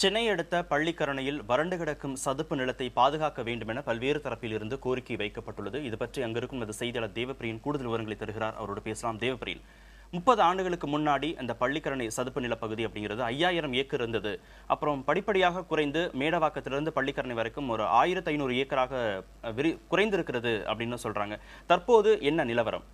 சென்னை அடுத்த பள்ளிக்கரணையில் வறண்டு கிடக்கும் சதுப்பு நிலத்தை பாதுகாக்க வேண்டும் என பல்வேறு தரப்பில் இருந்து கோரிக்கை வைக்கப்பட்டுள்ளது இது பற்றி அங்கிருக்கும் நமது செய்தியாளர் தேவப்பிரியன் கூடுதல் விவரங்களை தருகிறார் அவரோடு பேசலாம் தேவப்பிரியன் முப்பது ஆண்டுகளுக்கு முன்னாடி அந்த பள்ளிக்கரணை சதுப்பு நில பகுதி அப்படிங்கிறது ஐயாயிரம் ஏக்கர் இருந்தது அப்புறம் படிப்படியாக குறைந்து மேடவாக்கத்திலிருந்து பள்ளிக்கரணை வரைக்கும் ஒரு ஆயிரத்தி ஐநூறு ஏக்கராக அஹ், விரி குறைந்திருக்கிறது அப்படின்னு சொல்றாங்க தற்போது என்ன நிலவரம்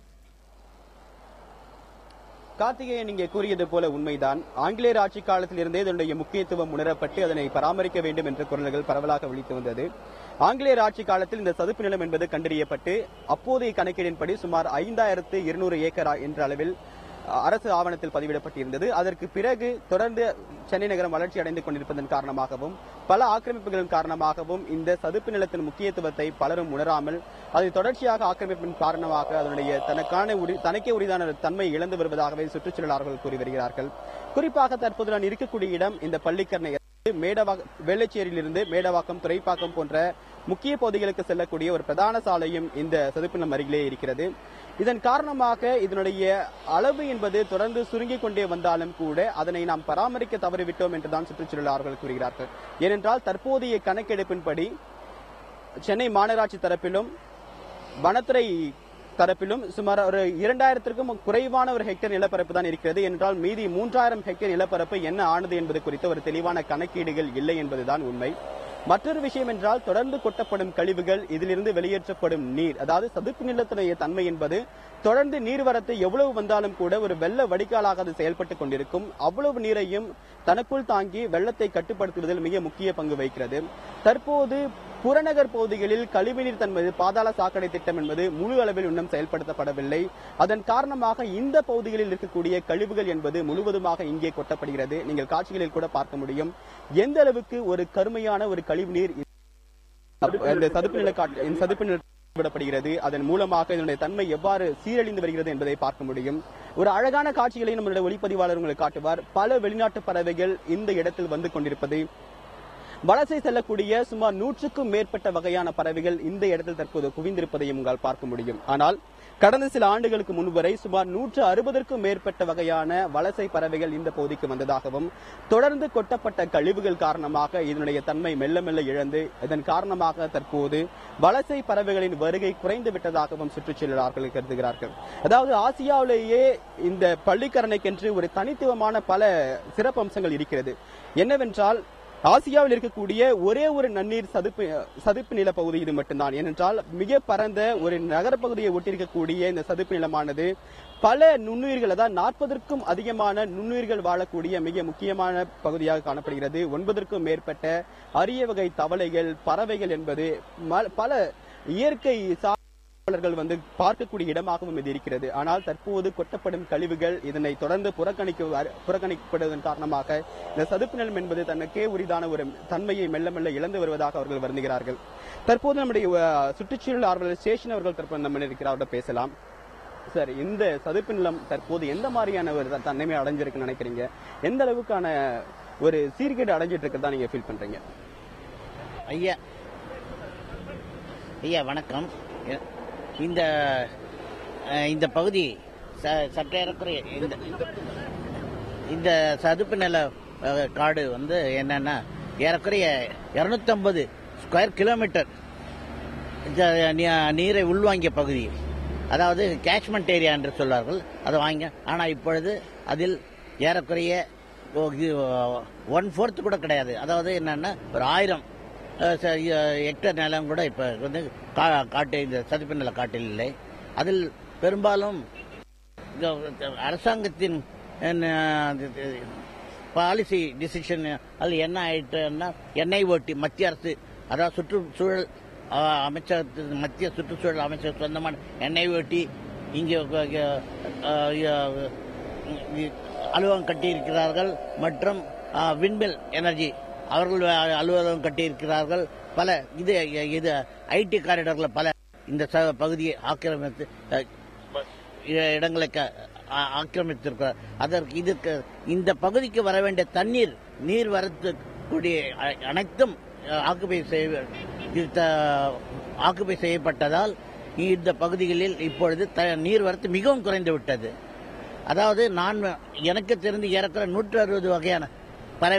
கார்த்திகேயன் இங்கே கூறியது போல உண்மைதான் ஆங்கிலேயர் ஆட்சி காலத்தில் இருந்தே இதனுடைய முக்கியத்துவம் உணரப்பட்டு அதனை பராமரிக்க வேண்டும் என்ற குரல்கள் பரவலாக ஒலித்து வந்தது ஆங்கிலேயர் ஆட்சி காலத்தில் இந்த சதுப்பு நிலம் என்பது கண்டறியப்பட்டு அப்போதைய கணக்கீடின்படி சுமார் ஐந்தாயிரத்து இருநூறு ஏக்கரா என்ற அளவில் அ, அரசு ஆவணத்தில் பதிவிடப்பட்டிருந்தது அதற்கு பிறகு தொடர்ந்து சென்னை நகரம் வளர்ச்சி அடைந்து கொண்டிருப்பதன் காரணமாகவும் பல ஆக்கிரமிப்புகளின் காரணமாகவும் இந்த சதுப்பு நிலத்தின் முக்கியத்துவத்தை பலரும் உணராமல் அதை தொடர்ச்சியாக ஆக்கிரமிப்பின் காரணமாக அதனுடைய தனக்கான உரி தனக்கே உரிதான தன்மை இழந்து வருவதாகவே சுற்றுச்சூழலாளர்கள் கூறி வருகிறார்கள் குறிப்பாக தற்போது நான் இருக்கக்கூடிய இடம் இந்த பள்ளிக்கரணை மேடவாக்கம் வெள்ளச்சேரியிலிருந்து மேடவாக்கம் துறைப்பாக்கம் போன்ற முக்கிய பகுதிகளுக்கு செல்லக்கூடிய ஒரு பிரதான சாலையும் இந்த சதுப்பு நிலம் அருகிலே இருக்கிறது இதன் காரணமாக இதனுடைய அளவு என்பது தொடர்ந்து சுருங்கிக் கொண்டே வந்தாலும் கூட அதனை நாம் பராமரிக்க தவறிவிட்டோம் என்றுதான் சுற்றுச்சூழலாளர்கள் கூறுகிறார்கள் ஏனென்றால் தற்போதைய கணக்கெடுப்பின்படி சென்னை மாநகராட்சி தரப்பிலும் வனத்துறை தரப்பிலும் சுமார் ஒரு இரண்டாயிரத்திற்கும் குறைவான ஒரு ஹெக்டேர் நிலப்பரப்பு தான் இருக்கிறது என்றால் மீதி மூன்றாயிரம் ஹெக்டேர் நிலப்பரப்பு என்ன ஆனது என்பது குறித்த ஒரு தெளிவான கணக்கீடுகள் இல்லை என்பதுதான் உண்மை மற்றொரு விஷயம் என்றால் தொடர்ந்து கொட்டப்படும் கழிவுகள் இதிலிருந்து வெளியேற்றப்படும் நீர் அதாவது சதுப்பு நிலத்தினுடைய தன்மை என்பது தொடர்ந்து நீர்வரத்து எவ்வளவு வந்தாலும் கூட ஒரு வெள்ள வடிகாலாக அது செயல்பட்டுக் கொண்டிருக்கும் அவ்வளவு நீரையும் தனக்குள் தாங்கி வெள்ளத்தை கட்டுப்படுத்துவதில் மிக முக்கிய பங்கு வகிக்கிறது தற்போது புறநகர் பகுதிகளில் கழிவுநீர் தன்மது பாதாள சாக்கடை திட்டம் என்பது முழு அளவில் இன்னும் செயல்படுத்தப்படவில்லை அதன் காரணமாக இந்த பகுதிகளில் இருக்கக்கூடிய கழிவுகள் என்பது முழுவதுமாக இங்கே கொட்டப்படுகிறது நீங்கள் காட்சிகளில் கூட பார்க்க முடியும் எந்த அளவுக்கு ஒரு கருமையான ஒரு கழிவுநீர் இந்த சதுப்பு நில காட்டு இந்த சதுப்பு நில விடப்படுகிறது அதன் மூலமாக இதனுடைய தன்மை எவ்வாறு சீரழிந்து வருகிறது என்பதை பார்க்க முடியும் ஒரு அழகான காட்சிகளை நம்மளுடைய ஒளிப்பதிவாளர் உங்களுக்கு காட்டுவார் பல வெளிநாட்டு பறவைகள் இந்த இடத்தில் வந்து கொண்டிருப்பதை வலசை செல்லக்கூடிய சுமார் நூற்றுக்கும் மேற்பட்ட வகையான பறவைகள் இந்த இடத்தில் தற்போது குவிந்திருப்பதையும் உங்களால் பார்க்க முடியும் ஆனால் கடந்த சில ஆண்டுகளுக்கு முன்பு வரை சுமார் நூற்று அறுபதற்கும் மேற்பட்ட வகையான வலசை பறவைகள் இந்த பகுதிக்கு வந்ததாகவும் தொடர்ந்து கொட்டப்பட்ட கழிவுகள் காரணமாக இதனுடைய தன்மை மெல்ல மெல்ல இழந்து இதன் காரணமாக தற்போது வலசை பறவைகளின் வருகை குறைந்து விட்டதாகவும் சுற்றுச்சூழலாளர்கள் கருதுகிறார்கள் அதாவது ஆசியாவிலேயே இந்த பள்ளிக்கரணைக்கென்று ஒரு தனித்துவமான பல சிறப்பம்சங்கள் இருக்கிறது என்னவென்றால் ஆசியாவில் இருக்கக்கூடிய ஒரே ஒரு நன்னீர் சதுப்பு சதுப்பு நில பகுதி இது மட்டும்தான் ஏனென்றால் மிக பரந்த ஒரு நகரப்பகுதியை ஒட்டியிருக்கக்கூடிய இந்த சதுப்பு நிலமானது பல நுண்ணுயிர்கள் அதாவது நாற்பதற்கும் அதிகமான நுண்ணுயிர்கள் வாழக்கூடிய மிக முக்கியமான பகுதியாக காணப்படுகிறது ஒன்பதற்கும் மேற்பட்ட அரிய வகை தவளைகள் பறவைகள் என்பது ம- பல இயற்கை சா ஆர்வலர்கள் வந்து பார்க்கக்கூடிய இடமாகவும் இது இருக்கிறது ஆனால் தற்போது கொட்டப்படும் கழிவுகள் இதனை தொடர்ந்து புறக்கணிக்க புறக்கணிக்கப்படுவதன் காரணமாக இந்த சதுப்பு நிலம் என்பது தனக்கே உரிதான ஒரு தன்மையை மெல்ல மெல்ல இழந்து வருவதாக அவர்கள் வருந்துகிறார்கள் தற்போது நம்முடைய அஹ், சுற்றுச்சூழல் ஆர்வலர் சேஷன் அவர்கள் தற்போது நம்ம இருக்கிற அவர்கிட்ட பேசலாம் சார் இந்த சதுப்பு நிலம் தற்போது எந்த மாதிரியான ஒரு த- தன்மை அடைஞ்சிருக்குன்னு நினைக்கிறீங்க எந்த அளவுக்கான ஒரு சீர்கேடு அடைஞ்சிட்டு இருக்கிறதா நீங்க ஃபீல் பண்றீங்க ஐயா ஐயா வணக்கம் எ- இந்த அஹ், இந்த பகுதி ச- சற்று ஏறக்குறைய இந்த இந்த சதுப்பு நில அஹ், காடு வந்து என்னன்னா ஏறக்குறைய 250 ஸ்கொயர் கிலோமீட்டர் இந்த நீ- நீரை உள்வாங்கிய பகுதி அதாவது கேட்ச்மெண்ட் ஏரியா என்று சொல்வார்கள் அதை வாங்க ஆனால் இப்பொழுது அதில் ஏறக்குறைய ஒன் ஃபோர்த் கூட கிடையாது அதாவது என்னன்னா ஒரு ஆயிரம் அஹ், ச- அஹ், ஹெக்டேர் நிலம் கூட இப்போ வந்து கா- காட்டு இந்த சதுப்பு நில காட்டில் இல்லை அதில் பெரும்பாலும் இந்த அரசாங்கத்தின் பாலிசி டிசிஷன் அதில் என்ன ஆயிட்டுன்னா எண்ணெய் ஓட்டி மத்திய அரசு அதாவது சுற்றுச்சூழல் அஹ், அமைச்சகத்தின் மத்திய சுற்றுச்சூழல் அமைச்சர் சொந்தமான எண்ணெய் ஓட்டி இங்கே அலுவலகம் கட்டியிருக்கிறார்கள் மற்றும் விண்மில் எனர்ஜி அவர்கள் அஹ், அலுவலகம் கட்டியிருக்கிறார்கள் பல இது இது ஐடி காரிடர்ல பல இந்த ச- பகுதியை ஆக்கிரமித்து அஹ், இ- இடங்களை க- ஆ- ஆக்கிரமித்திருக்கிறார் அதற்கு இதுக்கு இந்த பகுதிக்கு வர வேண்டிய தண்ணீர் நீர் வரத்து கூடிய அ- அனைத்தும் ஆக்குபை செய்ய இது த- ஆக்குபை செய்யப்பட்டதால் இந்த பகுதிகளில் இப்பொழுது த- நீர் வரத்து மிகவும் குறைந்து விட்டது அதாவது நான் எனக்கு தெரிந்து ஏறக்குறைய நூற்று அறுபது வகையான பறவைகள்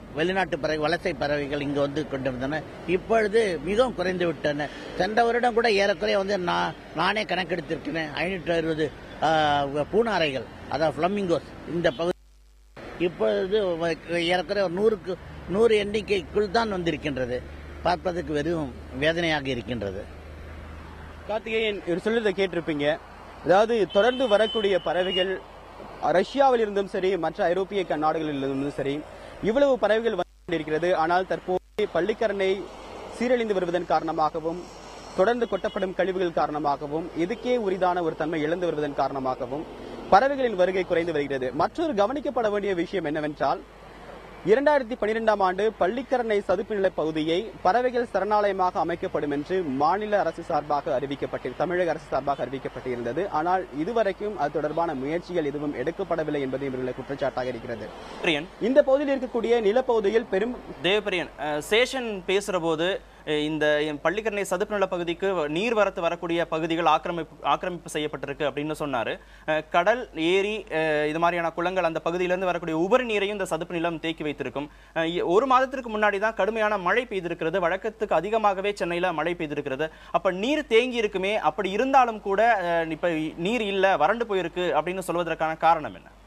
வெளிநாட்டு பறவை வலசை பறவைகள் இங்கு வந்து கொண்டிருந்தன இப்பொழுது மிகவும் குறைந்து விட்டன சென்ற வருடம் கூட ஏறக்குறைய வந்து நான் நானே கணக்கெடுத்திருக்கிறேன் ஐநூற்றி அறுபது பூனாரைகள் அதாவது ஃபிளமிங்கோஸ் இந்த பகுதி இப்பொழுது ஏறக்குறைய ஒரு நூறுக்கு நூறு எண்ணிக்கைக்குள் தான் வந்திருக்கின்றது பார்ப்பதற்கு வெறும் வேதனையாக இருக்கின்றது கார்த்திகேயன் இவர் சொல்றதை கேட்டிருப்பீங்க அதாவது தொடர்ந்து வரக்கூடிய பறவைகள் ரஷ்யாவில் இருந்தும் சரி மற்ற ஐரோப்பிய க- நாடுகளில் இருந்தும் சரி இவ்வளவு பறவைகள் வந்து கொண்டிருக்கிறது ஆனால் தற்போது பள்ளிக்கரணை சீரழிந்து வருவதன் காரணமாகவும் தொடர்ந்து கொட்டப்படும் கழிவுகள் காரணமாகவும் இதுக்கே உரிதான ஒரு தன்மை இழந்து வருவதன் காரணமாகவும் பறவைகளின் வருகை குறைந்து வருகிறது மற்றொரு கவனிக்கப்பட வேண்டிய விஷயம் என்னவென்றால் இரண்டாயிரத்தி பனிரெண்டாம் ஆண்டு பள்ளிக்கரணை சதுப்பு நில பகுதியை பறவைகள் சரணாலயமாக அமைக்கப்படும் என்று மாநில அரசு சார்பாக அறிவிக்கப்பட்டு தமிழக அரசு சார்பாக அறிவிக்கப்பட்டிருந்தது ஆனால் இதுவரைக்கும் அது தொடர்பான முயற்சிகள் எதுவும் எடுக்கப்படவில்லை என்பது இவர்களுடைய குற்றச்சாட்டாக இருக்கிறது பிரியன் இந்த பகுதியில் இருக்கக்கூடிய நிலப்பகுதியில் பெரும் தேவபிரியன் அஹ், சேஷன் பேசுற போது அஹ், இந்த பள்ளிக்கரணை சதுப்பு நில பகுதிக்கு நீர் வரத்து வரக்கூடிய பகுதிகள் ஆக்கிரமிப்பு ஆக்கிரமிப்பு செய்யப்பட்டிருக்கு அப்படின்னு சொன்னாரு அஹ், கடல் ஏரி அஹ், இது மாதிரியான குளங்கள் அந்த பகுதியிலிருந்து வரக்கூடிய உபரி நீரையும் இந்த சதுப்பு நிலம் தேக்கி வைத்திருக்கும் அஹ், இ- ஒரு மாதத்திற்கு முன்னாடி தான் கடுமையான மழை பெய்திருக்கிறது வழக்கத்துக்கு அதிகமாகவே சென்னையில மழை பெய்திருக்கிறது அப்ப நீர் தேங்கி இருக்குமே அப்படி இருந்தாலும் கூட அஹ், இப்ப நீர் இல்ல வறண்டு போயிருக்கு அப்படின்னு சொல்வதற்கான காரணம் என்ன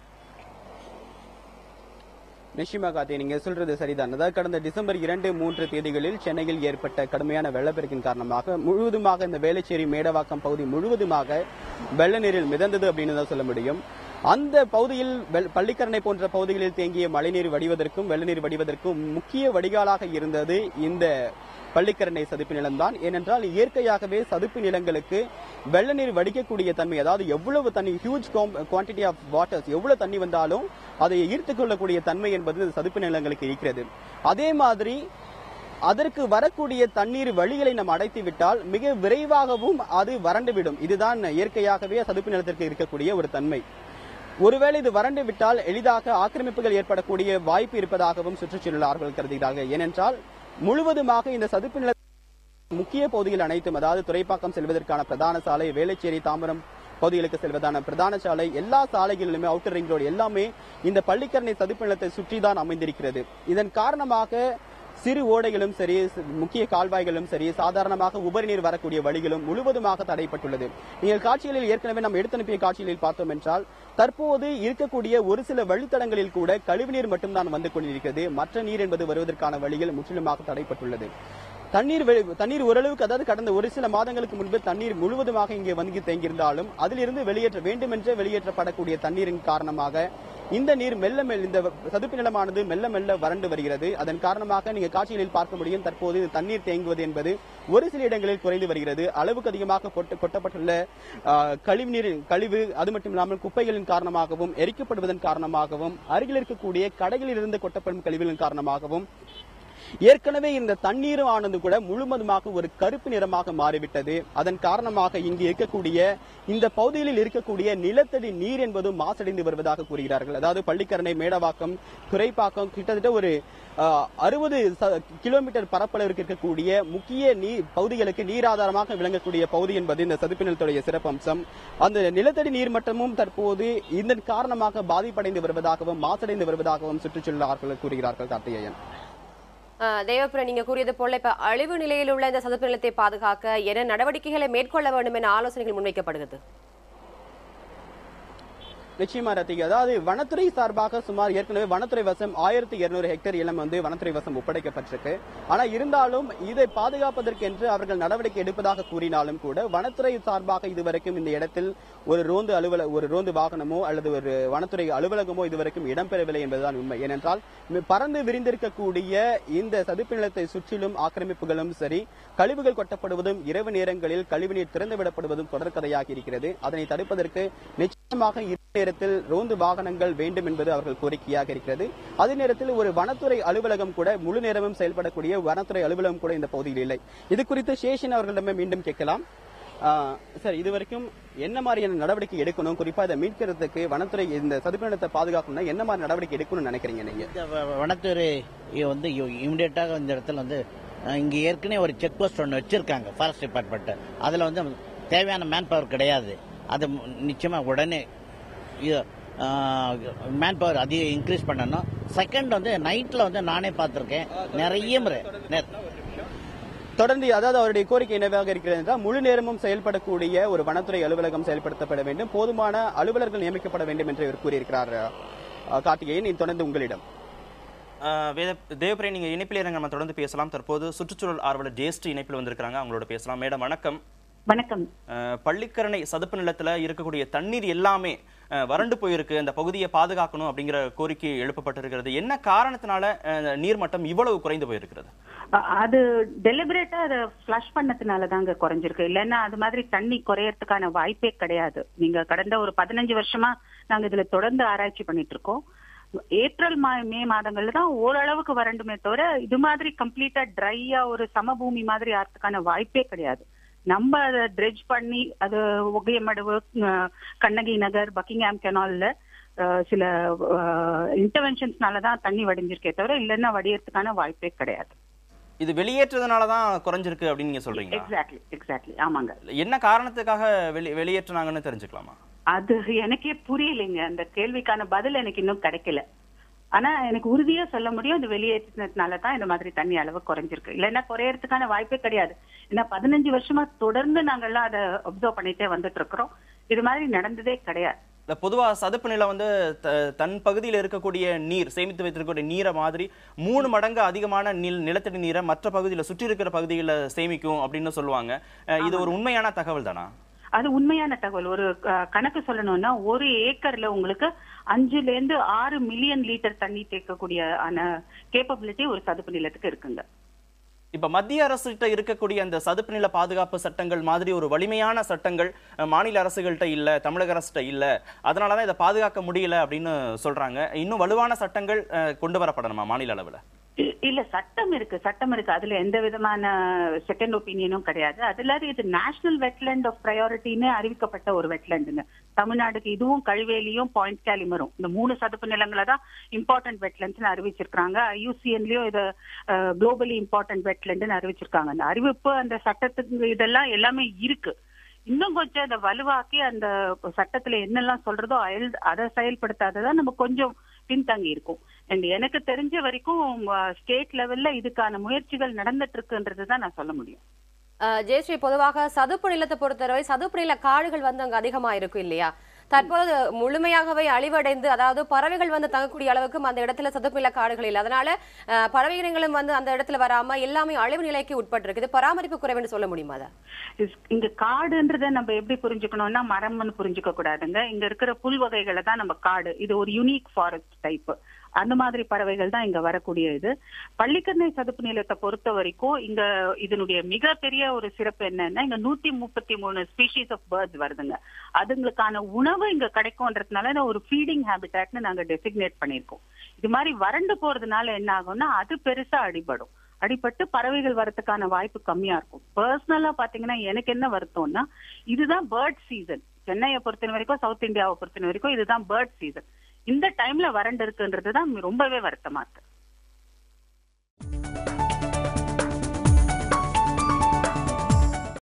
நிஷிமா கார்த்தி நீங்க சொல்றது சரிதான் அதாவது கடந்த டிசம்பர் இரண்டு மூன்று தேதிகளில் சென்னையில் ஏற்பட்ட கடுமையான வெள்ளப்பெருக்கின் காரணமாக முழுவதுமாக இந்த வேளச்சேரி மேடவாக்கம் பகுதி முழுவதுமாக வெள்ள நீரில் மிதந்தது அப்படின்னு தான் சொல்ல முடியும் அந்த பகுதியில் வெள்- பள்ளிக்கரணை போன்ற பகுதிகளில் தேங்கிய மழைநீர் வடிவதற்கும் வெள்ள நீர் வடிவதற்கும் முக்கிய வடிகாலாக இருந்தது இந்த பள்ளிக்கரணை சதுப்பு நிலம்தான் ஏனென்றால் இயற்கையாகவே சதுப்பு நிலங்களுக்கு வெள்ள நீர் வடிக்கக்கூடிய தன்மை அதாவது எவ்வளவு தண்ணி ஹியூஜ் குவான்டிட்டி ஆஃப் வாட்டர்ஸ் எவ்வளவு தண்ணி வந்தாலும் அதை ஈர்த்துக் கொள்ளக்கூடிய தன்மை என்பது இந்த சதுப்பு நிலங்களுக்கு இருக்கிறது அதே மாதிரி அதற்கு வரக்கூடிய தண்ணீர் வழிகளை நாம் அடைத்து விட்டால் மிக விரைவாகவும் அது வறண்டுவிடும் இதுதான் இயற்கையாகவே சதுப்பு நிலத்திற்கு இருக்கக்கூடிய ஒரு தன்மை ஒருவேளை இது வறண்டு விட்டால் எளிதாக ஆக்கிரமிப்புகள் ஏற்படக்கூடிய வாய்ப்பு இருப்பதாகவும் சுற்றுச்சூழலாளர்கள் கருதுகிறார்கள் ஏனென்றால் முழுவதுமாக இந்த சதுப்பு நில முக்கிய பகுதிகள் அனைத்தும் அதாவது துறைப்பாக்கம் செல்வதற்கான பிரதான சாலை வேளச்சேரி தாம்பரம் பகுதிகளுக்கு செல்வதான பிரதான சாலை எல்லா சாலைகளிலுமே அவுட்டர் ரிங் ரோடு எல்லாமே இந்த பள்ளிக்கரணை சதுப்பு நிலத்தை சுற்றிதான் அமைந்திருக்கிறது இதன் காரணமாக சிறு ஓடைகளும் சரி சி- முக்கிய கால்வாய்களும் சரி சாதாரணமாக உபரி நீர் வரக்கூடிய வழிகளும் முழுவதுமாக தடைப்பட்டுள்ளது நீங்கள் காட்சிகளில் ஏற்கனவே நாம் எடுத்தனுப்பிய காட்சிகளில் பார்த்தோம் என்றால் தற்போது இருக்கக்கூடிய ஒரு சில வழித்தடங்களில் கூட கழிவுநீர் மட்டும்தான் வந்து கொண்டிருக்கிறது மற்ற நீர் என்பது வருவதற்கான வழிகள் முற்றிலுமாக தடைப்பட்டுள்ளது தண்ணீர் வெளி- தண்ணீர் ஓரளவுக்கு அதாவது கடந்த ஒரு சில மாதங்களுக்கு முன்பு தண்ணீர் முழுவதுமாக இங்கே வந்து தேங்கியிருந்தாலும் அதிலிருந்து வெளியேற்ற வேண்டுமென்றே வெளியேற்றப்படக்கூடிய தண்ணீரின் காரணமாக இந்த நீர் மெல்ல மெல்ல இந்த சதுப்பு நிலமானது மெல்ல மெல்ல வறண்டு வருகிறது அதன் காரணமாக நீங்க காட்சிகளில் பார்க்க முடியும் தற்போது இந்த தண்ணீர் தேங்குவது என்பது ஒரு சில இடங்களில் குறைந்து வருகிறது அளவுக்கு அதிகமாக கொட்ட- கொட்டப்பட்டுள்ள ஆ, கழிவுநீர் கழிவு அது மட்டும் இல்லாமல் குப்பைகளின் காரணமாகவும் எரிக்கப்படுவதன் காரணமாகவும் அருகில் இருக்கக்கூடிய கடைகளில் இருந்து கொட்டப்படும் கழிவுகளின் காரணமாகவும் ஏற்கனவே இந்த தண்ணீரும் ஆனது கூட முழுவதுமாக ஒரு கருப்பு நிறமாக மாறிவிட்டது அதன் காரணமாக இங்கு இருக்கக்கூடிய இந்த பகுதிகளில் இருக்கக்கூடிய நிலத்தடி நீர் என்பதும் மாசடைந்து வருவதாக கூறுகிறார்கள் அதாவது பள்ளிக்கரணை மேடவாக்கம் துறைப்பாக்கம் கிட்டத்தட்ட ஒரு அறுபது கிலோமீட்டர் பரப்பளவிற்கு இருக்கக்கூடிய முக்கிய நீர் பகுதிகளுக்கு நீராதாரமாக விளங்கக்கூடிய பகுதி என்பது இந்த சதுப்பு நிலத்துடைய சிறப்பம்சம் அந்த நிலத்தடி நீர் மட்டமும் தற்போது இதன் காரணமாக பாதிப்படைந்து வருவதாகவும் மாசடைந்து வருவதாகவும் சுற்றுச்சூழலாளர்கள் கூறுகிறார்கள் கார்த்திகேயன் ஆஹ் தேவபுரம் நீங்க கூறியது போல இப்ப அழிவு நிலையில் உள்ள இந்த சதுப்பு நிலத்தை பாதுகாக்க என்ன நடவடிக்கைகளை மேற்கொள்ள வேண்டும் என ஆலோசனைகள் முன்வைக்கப்படுகிறது நிச்சயமா ரத்திகா அதாவது வனத்துறை சார்பாக சுமார் ஏற்கனவே வனத்துறை வசம் ஆயிரத்தி இருநூறு ஹெக்டேர் இடம் வந்து வனத்துறை வசம் ஒப்படைக்கப்பட்டிருக்கு ஆனா இருந்தாலும் இதை பாதுகாப்பதற்கென்று அவர்கள் நடவடிக்கை எடுப்பதாக கூறினாலும் கூட வனத்துறை சார்பாக இதுவரைக்கும் இந்த இடத்தில் ஒரு ரோந்து அலுவல ஒரு ரோந்து வாகனமோ அல்லது ஒரு வனத்துறை அலுவலகமோ இதுவரைக்கும் இடம்பெறவில்லை என்பதுதான் உண்மை ஏனென்றால் மி- பறந்து விரிந்திருக்கக்கூடிய இந்த சதுப்பு நிலத்தை சுற்றிலும் ஆக்கிரமிப்புகளும் சரி கழிவுகள் கொட்டப்படுவதும் இரவு நேரங்களில் கழிவுநீர் திறந்து விடப்படுவதும் தொடர்கதையாகி இருக்கிறது அதனை தடுப்பதற்கு நிச்சயமாக இரவு நேரத்தில் ரோந்து வாகனங்கள் வேண்டும் என்பது அவர்கள் கோரிக்கையாக இருக்கிறது அதே நேரத்தில் ஒரு வனத்துறை அலுவலகம் கூட முழு நேரமும் செயல்படக்கூடிய வனத்துறை அலுவலகம் கூட இந்த பகுதியில் இல்லை இது குறித்து சேஷன் அவர்களிடமே மீண்டும் கேட்கலாம் ஆஹ் சார் இதுவரைக்கும் என்ன மாதிரியான நடவடிக்கை எடுக்கணும் குறிப்பா இதை மீட்கிறதுக்கு வனத்துறை இந்த சதுப்பு நிலத்தை பாதுகாக்கணும்னா என்ன மாதிரி நடவடிக்கை எடுக்கணும்னு நினைக்கிறீங்க நீங்க இந்த வ- வனத்துறை வந்து இமிடியேட்டாக இந்த இடத்துல வந்து அஹ், இங்க ஏற்கனவே ஒரு செக் போஸ்ட் ஒன்று வச்சிருக்காங்க ஃபாரஸ்ட் டிபார்ட்மெண்ட் அதுல வந்து தேவையான மேன் பவர் கிடையாது அது மு- நிச்சயமா உடனே மேன் பவர் அதிகம் இன்க்ரீஸ் பண்ணணும் செகண்ட் வந்து நைட்ல வந்து நானே பார்த்திருக்கேன் நிறைய முறை நெ- தொடர்ந்து அதாவது அவருடைய கோரிக்கை என்னவாக இருக்கிறது என்றால் முழு நேரமும் செயல்படக்கூடிய ஒரு வனத்துறை அலுவலகம் செயல்படுத்தப்பட வேண்டும் போதுமான அலுவலர்கள் நியமிக்கப்பட வேண்டும் என்று இவர் கூறியிருக்கிறார் அஹ், கார்த்திகேயன் இனி தொடர்ந்து உங்களிடம் ஆஹ் வேத தேவபிரியா நீங்க இணைப்பில் இருங்க நம்ம தொடர்ந்து பேசலாம் தற்போது சுற்றுச்சூழல் ஆர்வலர் ஜேஸ்டி இணைப்பில் வந்திருக்காங்க அவங்களோட பேசலாம் மேடம் வணக்கம் வணக்கம் ஆஹ் பள்ளிக்கரணை சதுப்பு நிலத்துல இருக்கக்கூடிய தண்ணீர் எல்லாமே ஆஹ் வறண்டு போயிருக்கு அந்த பகுதியை பாதுகாக்கணும் அப்படிங்கிற கோரிக்கை எழுப்பப்பட்டிருக்கிறது என்ன காரணத்தினால ஆஹ் நீர்மட்டம் இவ்வளவு குறைந்து போயிருக்கிறது அ- அது டெலிபரேட்டா அதை ஃபிளஷ் பண்ணதுனால தாங்க குறைஞ்சிருக்கு இல்லைன்னா அது மாதிரி தண்ணி குறையறதுக்கான வாய்ப்பே கிடையாது நீங்க கடந்த ஒரு பதினஞ்சு வருஷமா நாங்க இதுல தொடர்ந்து ஆராய்ச்சி பண்ணிட்டு இருக்கோம் ஏப்ரல் மா- மே மாதங்கள்ல தான் ஓரளவுக்கு வறண்டுமே தவிர இது மாதிரி கம்ப்ளீட்டா ட்ரையா ஒரு சமபூமி மாதிரி ஆறதுக்கான வாய்ப்பே கிடையாது நம்ம அதை ட்ரெட்ஜ் பண்ணி அது ஒகையமடுவு அஹ், கண்ணகி நகர் பக்கிங்ஹாம் கெனால்ல அஹ், சில இன்டர்வென்ஷன்ஸ்னால தான் தண்ணி வடிஞ்சிருக்கே தவிர இல்லைன்னா வடியறதுக்கான வாய்ப்பே கிடையாது இது வெளியேற்றதுனால தான் குறைஞ்சிருக்கு அப்படின்னு நீங்க சொல்றீங்களா எக்ஸாக்ட்லி எக்ஸாக்ட்லி ஆமாங்க என்ன காரணத்துக்காக வெளி வெளியேற்றினாங்கன்னு தெரிஞ்சுக்கலாமா அது எனக்கே புரியலைங்க அந்த கேள்விக்கான பதில் எனக்கு இன்னும் கிடைக்கல ஆனா எனக்கு உறுதியா சொல்ல முடியும் இது வெளியேற்றினதுனால தான் இந்த மாதிரி தண்ணி அளவு குறைஞ்சிருக்கு இல்லைன்னா குறையறதுக்கான வாய்ப்பே கிடையாது ஏன்னா பதினஞ்சு வருஷமா தொடர்ந்து நாங்கெல்லாம் அதை அப்சர்வ் பண்ணிட்டே வந்துட்டு இருக்கிறோம் இது மாதிரி நடந்ததே கிடையாது இந்த பொதுவா சதுப்பு நிலம் வந்து த- தன் பகுதியில் இருக்கக்கூடிய நீர் சேமித்து வைத்திருக்கக்கூடிய நீரை மாதிரி மூணு மடங்கு அதிகமான நில் நிலத்தடி நீரை மற்ற பகுதியில் சுற்றி இருக்கிற பகுதிகளில் சேமிக்கும் அப்படின்னு சொல்லுவாங்க அஹ் இது ஒரு உண்மையான தகவல் தானா அது உண்மையான தகவல் ஒரு அஹ், கணக்கு சொல்லணும்னா ஒரு ஏக்கர்ல உங்களுக்கு அஞ்சுல இருந்து ஆறு மில்லியன் லிட்டர் தண்ணி தேக்கக்கூடிய ஆன கேப்பபிலிட்டி ஒரு சதுப்பு நிலத்துக்கு இருக்குங்க இப்ப மத்திய அரசுகிட்ட இருக்கக்கூடிய அந்த சதுப்பு நில பாதுகாப்பு சட்டங்கள் மாதிரி ஒரு வலிமையான சட்டங்கள் அஹ், மாநில அரசுகள்கிட்ட இல்ல தமிழக அரசுகிட்ட இல்ல அதனாலதான் இதை பாதுகாக்க முடியல அப்படின்னு சொல்றாங்க இன்னும் வலுவான சட்டங்கள் அஹ், கொண்டு வரப்படணுமா மாநில அளவுல இ- இல்ல சட்டம் இருக்கு சட்டம் இருக்கு அதுல எந்த விதமான செகண்ட் ஒப்பீனியனும் கிடையாது அது இல்லாத இது நேஷனல் வெட்லேண்ட் ஆஃப் ப்ரையாரிட்டின்னு அறிவிக்கப்பட்ட ஒரு வெட்லேண்டுங்க தமிழ்நாடுக்கு இதுவும் கழுவேலியும் பாயிண்ட் கேலிமரும் இந்த மூணு சதுப்பு நிலங்களை தான் இம்பார்ட்டன்ட் வெட்லேண்ட்ஸ்னு அறிவிச்சிருக்காங்க ஐயூசிஎன்லயும் இது குளோபலி இம்பார்ட்டன்ட் வெட்லேண்டுன்னு அறிவிச்சிருக்காங்க அந்த அறிவிப்பு அந்த சட்டத்துக்கு இதெல்லாம் எல்லாமே இருக்கு இன்னும் கொஞ்சம் அதை வலுவாக்கி அந்த சட்டத்துல என்னெல்லாம் சொல்றதோ அயல் அதை செயல்படுத்தாததான் நம்ம கொஞ்சம் பின்தங்கி இருக்கும் அண்ட் எனக்கு தெரிஞ்ச வரைக்கும் ஸ்டேட் லெவல்ல இதுக்கான முயற்சிகள் நடந்துட்டு இருக்குன்றது தான் நான் சொல்ல முடியும் அஹ் ஜெயஸ்ரீ பொதுவாக சதுப்பு நிலத்தை பொறுத்தவரை சதுப்பு நில காடுகள் வந்து அங்க அதிகமா இருக்கும் இல்லையா தற்போது முழுமையாகவே அழிவடைந்து அதாவது பறவைகள் வந்து தங்கக்கூடிய அளவுக்கு அந்த இடத்துல சதுப்பு நில காடுகள் இல்லை அதனால அஹ், பறவை இனங்களும் வந்து அந்த இடத்துல வராம எல்லாமே அழிவு நிலைக்கு உட்பட்டிருக்கு இது பராமரிப்பு குறைவுன்னு சொல்ல முடியுமா அதை இஸ்- இங்க காடுன்றத நம்ம எப்படி புரிஞ்சுக்கணும்னா மரம்னு புரிஞ்சுக்க கூடாதுங்க இங்க இருக்கிற புல் வகைகளை தான் நம்ம காடு இது ஒரு யூனிக் ஃபாரஸ்ட் டைப் அந்த மாதிரி பறவைகள் தான் இங்க வரக்கூடிய இது பள்ளிக்கரணை சதுப்பு நிலத்தை பொறுத்த வரைக்கும் இங்க இதனுடைய மிகப்பெரிய ஒரு சிறப்பு என்னன்னா இங்க நூத்தி முப்பத்தி மூணு ஸ்பீஷீஸ் ஆஃப் பேர்ட்ஸ் வருதுங்க அதுங்களுக்கான உணவு இங்க கிடைக்கும்ன்றதுனால இதை ஒரு ஃபீடிங் ஹேபிட்டாட்னு நாங்க டெசிக்னேட் பண்ணியிருக்கோம் இது மாதிரி வறண்டு போறதுனால என்ன ஆகும்னா அது பெருசா அடிபடும் அடிபட்டு பறவைகள் வரதுக்கான வாய்ப்பு கம்மியா இருக்கும் பர்சனலா பாத்தீங்கன்னா எனக்கு என்ன வருத்தம்னா இதுதான் பேர்ட் சீசன் சென்னையை பொறுத்த வரைக்கும் சவுத் இந்தியாவை பொறுத்த வரைக்கும் இதுதான் பேர்ட் சீசன் இந்த டைம்ல வறண்டு இருக்குன்றது தான் ரொம்பவே வருத்தமா இருக்கு